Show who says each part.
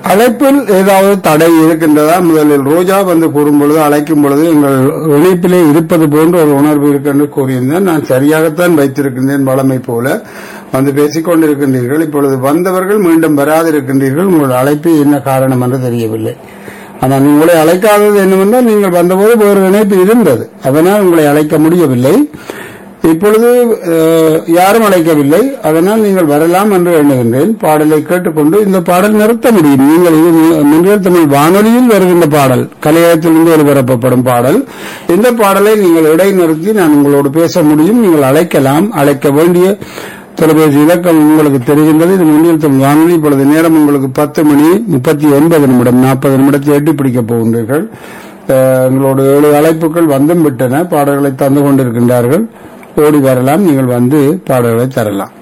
Speaker 1: அழைப்பில் ஏதாவது தடை இருக்கின்றதா முதலில் ரோஜா வந்து கூறும் பொழுது அழைக்கும் பொழுது எங்கள் இணைப்பிலே இருப்பது போன்ற ஒரு உணர்வு இருக்கு என்று கூறியிருந்தேன் நான் சரியாகத்தான் வைத்திருக்கின்றேன் வளமை போல வந்து பேசிக் கொண்டிருக்கின்றீர்கள் இப்பொழுது வந்தவர்கள் மீண்டும் வராதிருக்கின்றீர்கள் உங்கள் அழைப்பு என்ன காரணம் என்று தெரியவில்லை ஆனால் உங்களை அழைக்காதது என்னவென்றால் நீங்கள் வந்தபோது வேறு இணைப்பு இருந்தது அதனால் உங்களை அழைக்க முடியவில்லை இப்பொழுது அஹ், யாரும் அழைக்கவில்லை அதனால் நீங்கள் வரலாம் என்று எண்ணுகின்றேன் பாடலை கேட்டுக்கொண்டு இந்த பாடல் நிறுத்த முடியும் நீங்கள் இது முன்னில் தமிழ் வானொலியில் வருகின்ற பாடல் கலையகத்திலிருந்து ஒலிபரப்பப்படும் பாடல் இந்த பாடலை நீங்கள் இடைநிறுத்தி நான் உங்களோடு பேச முடியும் நீங்கள் அழைக்கலாம் அழைக்க வேண்டிய தொலைபேசி இலக்கம் உங்களுக்கு தெரிகின்றது இது முன்னில் தமிழ் வானொலி இப்பொழுது நேரம் உங்களுக்கு பத்து மணி முப்பத்தி ஒன்பது நிமிடம் நாற்பது நிமிடத்தை எட்டி பிடிக்கப் போகின்றீர்கள் அஹ், எங்களோட ஏழு அழைப்புகள் வந்தும் விட்டன பாடல்களை தந்து கொண்டிருக்கின்றார்கள் ஓடி வரலாம் நீங்கள் வந்து பாடல்களை தரலாம்